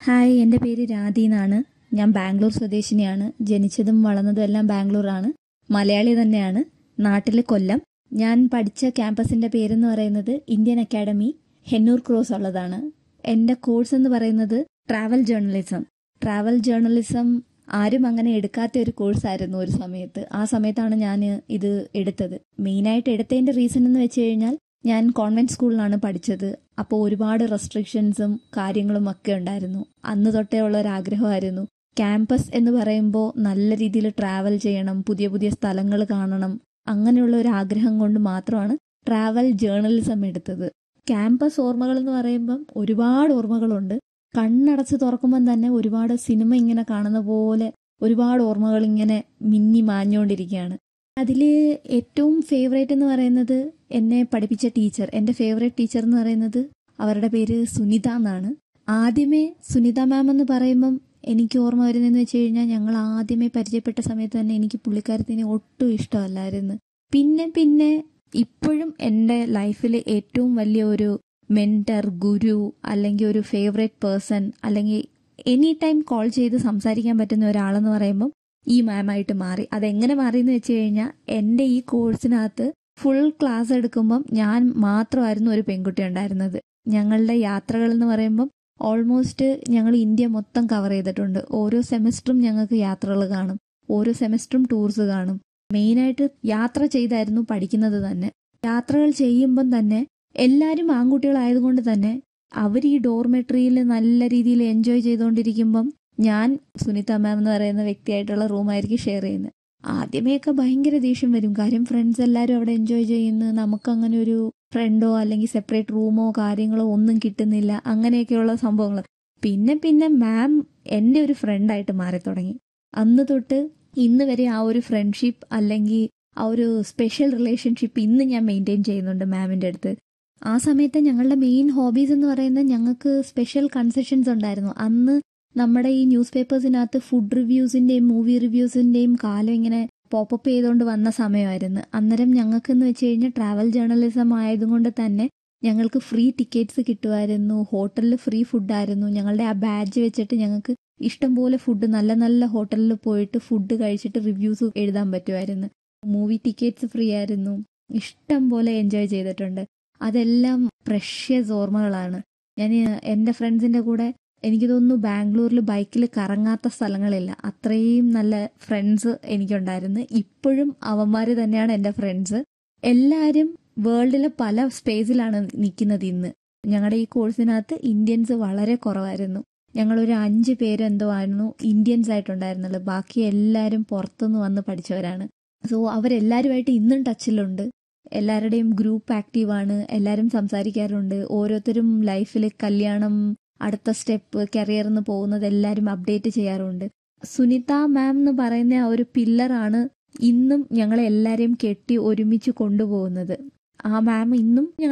hi എൻ്റെ പേര് രാധി എന്നാണ് ഞാൻ ബാംഗ്ലൂർ സ്വദേശിനിയാണ് ജനിച്ചതും വളർന്നതും എല്ലാം ബാംഗ്ലൂരാണ് മലയാളി തന്നെയാണ് നാട്ടിൽ കൊല്ലം ഞാൻ പഠിച്ച ക്യാമ്പസിൻ്റെ പേരെന്ന് പറയുന്നത് ഇന്ത്യൻ അക്കാഡമി ഹെന്നൂർ ക്രോസ് ഉള്ളതാണ് എൻ്റെ കോഴ്സ് എന്ന് പറയുന്നത് ട്രാവൽ ജേർണലിസം ട്രാവൽ ജേർണലിസം ആരും അങ്ങനെ എടുക്കാത്ത ഒരു കോഴ്സായിരുന്നു ഒരു സമയത്ത് ആ സമയത്താണ് ഞാൻ ഇത് എടുത്തത് മെയിനായിട്ട് എടുത്തതിൻ്റെ റീസൺ എന്ന് വെച്ച് കഴിഞ്ഞാൽ ഞാൻ കോൺവെന്റ് സ്കൂളിലാണ് പഠിച്ചത് അപ്പോൾ ഒരുപാട് റെസ്ട്രിക്ഷൻസും കാര്യങ്ങളും ഒക്കെ ഉണ്ടായിരുന്നു അന്ന് തൊട്ടേ ഉള്ള ഒരു ആഗ്രഹമായിരുന്നു ക്യാമ്പസ് എന്ന് പറയുമ്പോൾ നല്ല രീതിയിൽ ട്രാവൽ ചെയ്യണം പുതിയ പുതിയ സ്ഥലങ്ങൾ കാണണം അങ്ങനെയുള്ള ഒരു ആഗ്രഹം കൊണ്ട് മാത്രമാണ് ട്രാവൽ ജേർണലിസം എടുത്തത് ക്യാമ്പസ് ഓർമ്മകൾ എന്ന് പറയുമ്പം ഒരുപാട് ഓർമ്മകളുണ്ട് കണ്ണടച്ച് തുറക്കുമ്പം തന്നെ ഒരുപാട് സിനിമ ഇങ്ങനെ കാണുന്ന പോലെ ഒരുപാട് ഓർമ്മകൾ ഇങ്ങനെ മിന്നി മാഞ്ഞുകൊണ്ടിരിക്കുകയാണ് അതിൽ ഏറ്റവും ഫേവറേറ്റ് എന്ന് പറയുന്നത് എന്നെ പഠിപ്പിച്ച ടീച്ചർ എൻ്റെ ഫേവറേറ്റ് ടീച്ചർ എന്ന് പറയുന്നത് അവരുടെ പേര് സുനിത എന്നാണ് ആദ്യമേ സുനിത മാം എന്ന് പറയുമ്പം എനിക്ക് ഓർമ്മ വരുന്നതെന്ന് വെച്ച് കഴിഞ്ഞാൽ ഞങ്ങൾ ആദ്യമേ പരിചയപ്പെട്ട സമയത്ത് തന്നെ എനിക്ക് പുള്ളിക്കാരത്തിനെ ഒട്ടും ഇഷ്ടമല്ലായിരുന്നു പിന്നെ പിന്നെ ഇപ്പോഴും എൻ്റെ ലൈഫിൽ ഏറ്റവും വലിയ ഒരു മെൻറ്റർ ഗുരു അല്ലെങ്കിൽ ഒരു ഫേവറേറ്റ് പേഴ്സൺ അല്ലെങ്കിൽ എനി ടൈം കോൾ ചെയ്ത് സംസാരിക്കാൻ പറ്റുന്ന ഒരാളെന്ന് പറയുമ്പം ഈ മാമായിട്ട് മാറി അതെങ്ങനെ മാറിയെന്ന് വെച്ച് കഴിഞ്ഞാൽ എൻ്റെ ഈ കോഴ്സിനകത്ത് ഫുൾ ക്ലാസ് എടുക്കുമ്പം ഞാൻ മാത്രമായിരുന്നു ഒരു പെൺകുട്ടി ഉണ്ടായിരുന്നത് ഞങ്ങളുടെ യാത്രകൾ എന്ന് പറയുമ്പം ഓൾമോസ്റ്റ് ഞങ്ങൾ ഇന്ത്യ മൊത്തം കവർ ചെയ്തിട്ടുണ്ട് ഓരോ സെമസ്റ്ററും ഞങ്ങൾക്ക് യാത്രകൾ കാണും ഓരോ സെമസ്റ്ററും ടൂർസ് കാണും മെയിനായിട്ട് യാത്ര ചെയ്തായിരുന്നു പഠിക്കുന്നത് തന്നെ യാത്രകൾ ചെയ്യുമ്പം തന്നെ എല്ലാവരും ആൺകുട്ടികളായതുകൊണ്ട് തന്നെ അവർ ഈ ഡോർമെട്രിയിൽ നല്ല രീതിയിൽ എൻജോയ് ചെയ്തുകൊണ്ടിരിക്കുമ്പം ഞാൻ സുനിത മാം എന്ന് പറയുന്ന വ്യക്തിയായിട്ടുള്ള റൂമായിരിക്കും ഷെയർ ചെയ്യുന്നത് ആദ്യമേയൊക്കെ ഭയങ്കര ദേഷ്യം വരും കാര്യം ഫ്രണ്ട്സ് എല്ലാവരും അവിടെ എൻജോയ് ചെയ്യുന്നു നമുക്കങ്ങനെ ഒരു ഫ്രണ്ടോ അല്ലെങ്കിൽ സെപ്പറേറ്റ് റൂമോ കാര്യങ്ങളോ ഒന്നും കിട്ടുന്നില്ല അങ്ങനെയൊക്കെയുള്ള സംഭവങ്ങൾ പിന്നെ പിന്നെ മാം എൻ്റെ ഒരു ഫ്രണ്ടായിട്ട് മാറി തുടങ്ങി അന്ന് തൊട്ട് ഇന്ന് വരെ ആ ഒരു ഫ്രണ്ട്ഷിപ്പ് അല്ലെങ്കിൽ ആ ഒരു സ്പെഷ്യൽ റിലേഷൻഷിപ്പ് ഇന്ന് ഞാൻ മെയിൻറ്റെയിൻ ചെയ്യുന്നുണ്ട് മാമിൻ്റെ അടുത്ത് ആ സമയത്ത് ഞങ്ങളുടെ മെയിൻ ഹോബീസ് എന്ന് പറയുന്നത് ഞങ്ങൾക്ക് സ്പെഷ്യൽ കൺസെഷൻസ് ഉണ്ടായിരുന്നു അന്ന് നമ്മുടെ ഈ ന്യൂസ് പേപ്പേഴ്സിനകത്ത് ഫുഡ് റിവ്യൂസിന്റെയും മൂവി റിവ്യൂസിന്റെയും കാലം ഇങ്ങനെ പോപ്പപ്പ് ചെയ്തുകൊണ്ട് വന്ന സമയമായിരുന്നു അന്നേരം ഞങ്ങൾക്ക് എന്ന് വെച്ച് കഴിഞ്ഞാൽ ട്രാവൽ ജേർണലിസം ആയതുകൊണ്ട് തന്നെ ഞങ്ങൾക്ക് ഫ്രീ ടിക്കറ്റ്സ് കിട്ടുമായിരുന്നു ഹോട്ടലിൽ ഫ്രീ ഫുഡായിരുന്നു ഞങ്ങളുടെ ആ ബാഡ്ജ് വെച്ചിട്ട് ഞങ്ങൾക്ക് ഇഷ്ടംപോലെ ഫുഡ് നല്ല നല്ല ഹോട്ടലിൽ പോയിട്ട് ഫുഡ് കഴിച്ചിട്ട് റിവ്യൂസ് എഴുതാൻ പറ്റുമായിരുന്നു മൂവി ടിക്കറ്റ്സ് ഫ്രീ ആയിരുന്നു ഇഷ്ടം പോലെ എൻജോയ് ചെയ്തിട്ടുണ്ട് അതെല്ലാം പ്രഷ്യസ് ഓർമ്മകളാണ് ഞാൻ എൻ്റെ ഫ്രണ്ട്സിൻ്റെ കൂടെ എനിക്ക് തോന്നുന്നു ബാംഗ്ലൂരിൽ ബൈക്കിൽ കറങ്ങാത്ത സ്ഥലങ്ങളില്ല അത്രയും നല്ല ഫ്രണ്ട്സ് എനിക്കുണ്ടായിരുന്നു ഇപ്പോഴും അവന്മാർ തന്നെയാണ് എൻ്റെ ഫ്രണ്ട്സ് എല്ലാവരും വേൾഡിലെ പല സ്പേസിലാണ് നിൽക്കുന്നത് ഇന്ന് ഞങ്ങളുടെ ഈ കോഴ്സിനകത്ത് ഇന്ത്യൻസ് വളരെ കുറവായിരുന്നു ഞങ്ങളൊരു അഞ്ച് പേരെന്തോ ആയിരുന്നു ഇന്ത്യൻസ് ആയിട്ടുണ്ടായിരുന്നുള്ളൂ ബാക്കി എല്ലാവരും പുറത്തുനിന്ന് വന്ന് പഠിച്ചവരാണ് സോ അവരെല്ലാവരുമായിട്ട് ഇന്നും ടച്ചിലുണ്ട് എല്ലാവരുടെയും ഗ്രൂപ്പ് ആക്റ്റീവാണ് എല്ലാവരും സംസാരിക്കാറുണ്ട് ഓരോരുത്തരും ലൈഫിൽ കല്യാണം അടുത്ത സ്റ്റെപ്പ് കരിയർ എന്ന് പോകുന്നത് എല്ലാവരും അപ്ഡേറ്റ് ചെയ്യാറുണ്ട് സുനിത മാം എന്ന് പറയുന്ന ആ ഒരു പില്ലറാണ് ഇന്നും ഞങ്ങളെ എല്ലാവരെയും കെട്ടി ഒരുമിച്ച് കൊണ്ടുപോകുന്നത് ആ മാം ഇന്നും